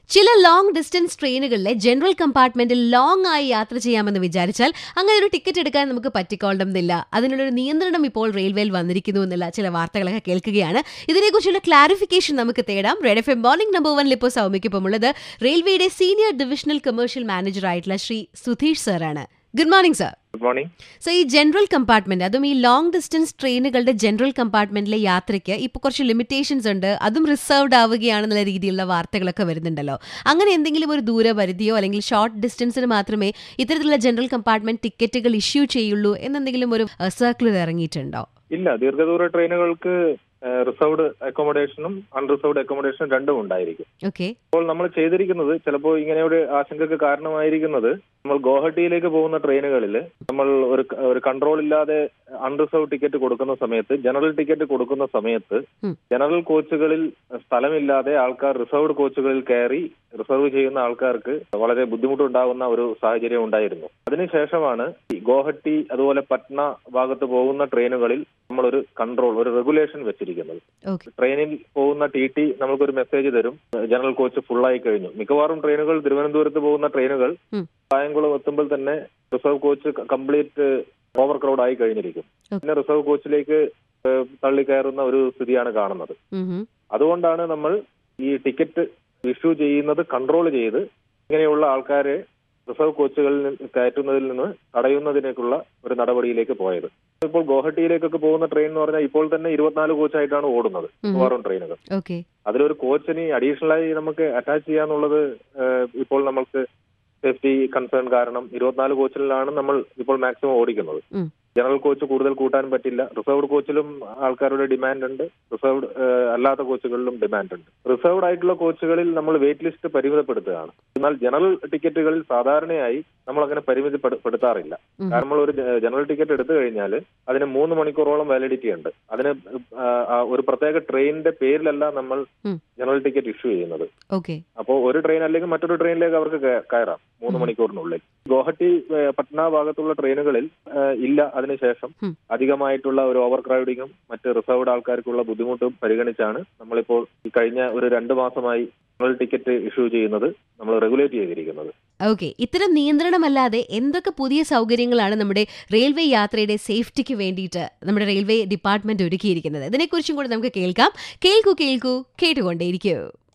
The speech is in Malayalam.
ചില ലോങ് ഡിസ്റ്റൻസ് ട്രെയിനുകളിലെ ജനറൽ കമ്പാർട്ട്മെന്റിൽ ലോങ് ആയി യാത്ര ചെയ്യാമെന്ന് വിചാരിച്ചാൽ അങ്ങനെ ഒരു ടിക്കറ്റ് എടുക്കാൻ നമുക്ക് പറ്റിക്കൊള്ളുന്നില്ല അതിനുള്ളൊരു നിയന്ത്രണം ഇപ്പോൾ റെയിൽവേയിൽ വന്നിരിക്കുന്നു എന്നുള്ള ചില വാർത്തകളൊക്കെ കേൾക്കുകയാണ് ഇതിനെക്കുറിച്ചുള്ള ക്ലാരിഫിക്കേഷൻ നമുക്ക് തേടാം Red F M morning number വണ്ണിൽ ഇപ്പോൾ സൗമ്യക്കൊപ്പം ഉള്ളത് റെയിൽവേയുടെ സീനിയർ ഡിവിഷണൽ കമേഴ്ഷ്യൽ മാനേജർ ആയിട്ടുള്ള ശ്രീ സുധീഷ് സാറാണ് good morning sir good morning so ഈ ജനറൽ കമ്പാർട്ട്മെന്റ് അതും ഈ ലോങ് ഡിസ്റ്റൻസ് ട്രെയിനുകളുടെ ജനറൽ കമ്പാർട്ട്മെന്റിലെ യാത്രയ്ക്ക് ഇപ്പോൾ കുറച്ച് ലിമിറ്റേഷൻസ് ഉണ്ട് അതും റിസർവ്ഡ് ആവുകയാണെന്നുള്ള രീതിയിലുള്ള വാർത്തകളൊക്കെ വരുന്നുണ്ടല്ലോ അങ്ങനെ എന്തെങ്കിലും ഒരു ദൂരപരിധിയോ അല്ലെങ്കിൽ ഷോർട്ട് ഡിസ്റ്റൻസിന് മാത്രമേ ഇത്തരത്തിലുള്ള ജനറൽ കമ്പാർട്ട്മെന്റ് ടിക്കറ്റുകൾ ഇഷ്യൂ ചെയ്യുള്ളൂ എന്നെന്തെങ്കിലും ഒരു സർക്കുലർ ഇറങ്ങിയിട്ടുണ്ടോ ഇല്ല ദീർഘദൂര ട്രെയിനുകൾക്ക് റിസർവ്ഡ് അക്കോമഡേഷനും അൺറിസർവ്ഡ് അക്കോമഡേഷനും രണ്ടും ഉണ്ടായിരിക്കും ഓക്കെ അപ്പോൾ നമ്മൾ ചെയ്തിരിക്കുന്നത് ചിലപ്പോൾ ഇങ്ങനെ ഒരു ആശങ്കക്ക് കാരണമായിരിക്കുന്നത് നമ്മൾ ഗോഹട്ടിയിലേക്ക് പോകുന്ന ട്രെയിനുകളിൽ നമ്മൾ ഒരു ഒരു കൺട്രോൾ ഇല്ലാതെ അൺറിസർവ് ടിക്കറ്റ് കൊടുക്കുന്ന സമയത്ത് ജനറൽ ടിക്കറ്റ് കൊടുക്കുന്ന സമയത്ത് ഉം. ജനറൽ കോച്ചുകളിൽ സ്ഥലമില്ലാതെ ആൾക്കാർ റിസർവ്ഡ് കോച്ചുകളിൽ കയറി റിസർവ് ചെയ്യുന്ന ആൾക്കാർക്ക് വളരെ ബുദ്ധിമുട്ടുണ്ടാകുന്ന ഒരു സാഹചര്യം ഉണ്ടായിരുന്നു അതിനുശേഷമാണ് ഈ ഗോഹട്ടി അതുപോലെ പട്ന ഭാഗത്ത് പോകുന്ന ട്രെയിനുകളിൽ നമ്മളൊരു കൺട്രോൾ ഒരു റെഗുലേഷൻ വെച്ചിരിക്കുന്നത് ഓക്കെ ട്രെയിനിൽ പോകുന്ന ടി ടി നമുക്കൊരു മെസ്സേജ് തരും ജനറൽ കോച്ച് ഫുള്ളായി കഴിഞ്ഞു മിക്കവാറും ട്രെയിനുകൾ തിരുവനന്തപുരത്ത് പോകുന്ന ട്രെയിനുകൾ ഉം. കായംകുളം എത്തുമ്പോൾ തന്നെ reserve coach complete over crowd ആയി കഴിഞ്ഞിരിക്കും പിന്നെ റിസർവ് കോച്ചിലേക്ക് ഏഹ്, തള്ളി കയറുന്ന ഒരു സ്ഥിതിയാണ് കാണുന്നത് അതുകൊണ്ടാണ് നമ്മൾ ഈ ടിക്കറ്റ് ഇഷ്യൂ ചെയ്യുന്നത് കൺട്രോൾ ചെയ്ത് ഇങ്ങനെയുള്ള ആൾക്കാരെ റിസർവ് കോച്ചുകളിൽ നിന്ന് കയറ്റുന്നതിൽ നിന്ന് തടയുന്നതിനേക്കുള്ള ഒരു നടപടിയിലേക്ക് പോയത് ഇപ്പോൾ ഗോഹട്ടിയിലേക്കൊക്കെ പോകുന്ന ട്രെയിൻ എന്ന് പറഞ്ഞാൽ ഇപ്പോൾ തന്നെ ഇരുപത്തിനാല് കോച്ചായിട്ടാണ് ഓടുന്നത് മിക്കവാറും ട്രെയിനുകൾ ഓക്കെ അതിലൊരു കോച്ചിന് അഡീഷണൽ ആയി നമുക്ക് അറ്റാച്ച് ചെയ്യാന്നുള്ളത് ഏഹ്, ഇപ്പോൾ നമുക്ക് സേഫ്റ്റി കൺസേൺ കാരണം ഇരുപത്തിനാല് കോച്ചിലാണ് നമ്മൾ ഇപ്പോൾ മാക്സിമം ഓടിക്കുന്നത് ഉം. ജനറൽ കോച്ച് കൂടുതൽ കൂട്ടാൻ പറ്റില്ല റിസർവ്ഡ് കോച്ചിലും ആൾക്കാരുടെ ഡിമാൻഡ് ഉണ്ട് റിസർവ്ഡ് അല്ലാത്ത കോച്ചുകളിലും ഡിമാൻഡ് ഉണ്ട് റിസർവ്ഡ് ആയിട്ടുള്ള കോച്ചുകളിൽ നമ്മൾ വെയിറ്റ് ലിസ്റ്റ് പരിമിതപ്പെടുത്തുകയാണ് എന്നാൽ ജനറൽ ടിക്കറ്റുകളിൽ സാധാരണയായി നമ്മൾ അങ്ങനെ പരിമിതപ്പെടുത്താറില്ല ഉം. കാരണം നമ്മൾ ഒരു ജ- ജനറൽ ടിക്കറ്റ് എടുത്തു കഴിഞ്ഞാൽ അതിന് മൂന്ന് മണിക്കൂറോളം വാലിഡിറ്റി ഉണ്ട് അതിന് ആ, ആ, ഒരു പ്രത്യേക ട്രെയിനിന്റെ പേരിലല്ല നമ്മൾ ഉം. ജനറൽ ടിക്കറ്റ് ഇഷ്യൂ ചെയ്യുന്നത് ഓക്കെ അപ്പോൾ ഒരു ട്രെയിൻ അല്ലെങ്കിൽ മറ്റൊരു ട്രെയിനിലേക്ക് അവർക്ക് കയ- കയറാം മൂന്ന് ഉം. മണിക്കൂറിനുള്ളിൽ ഗോഹട്ടി ഏഹ്, പട്ന ഭാഗത്തുള്ള ട്രെയിനുകളിൽ ഏഹ്, ഇല്ല അതിനുശേഷം ഉം. അധികമായിട്ടുള്ള ഒരു ഓവർ ക്രൗഡിങ്ങും മറ്റ് റിസർവ്ഡ് ആൾക്കാർക്കുള്ള ബുദ്ധിമുട്ടും പരിഗണിച്ചാണ് നമ്മളിപ്പോൾ ഈ കഴിഞ്ഞ ഒരു രണ്ട് മാസമായി ജനറൽ ടിക്കറ്റ് ഇഷ്യൂ ചെയ്യുന്നത് നമ്മൾ റെഗുലേറ്റ് ചെയ്തിരിക്കുന്നത് ഓക്കെ ഇത്തരം നിയന്ത്രണമല്ലാതെ എന്തൊക്കെ പുതിയ സൗകര്യങ്ങളാണ് നമ്മുടെ റെയിൽവേ യാത്രയുടെ സേഫ്റ്റിക്ക് വേണ്ടിയിട്ട് നമ്മുടെ റെയിൽവേ ഡിപ്പാർട്ട്മെന്റ് ഒരുക്കിയിരിക്കുന്നത് ഇതിനെക്കുറിച്ചും കൂടെ നമുക്ക് കേൾക്കാം കേൾക്കൂ കേൾക്കൂ കേട്ടുകൊണ്ടേയിരിക്കൂ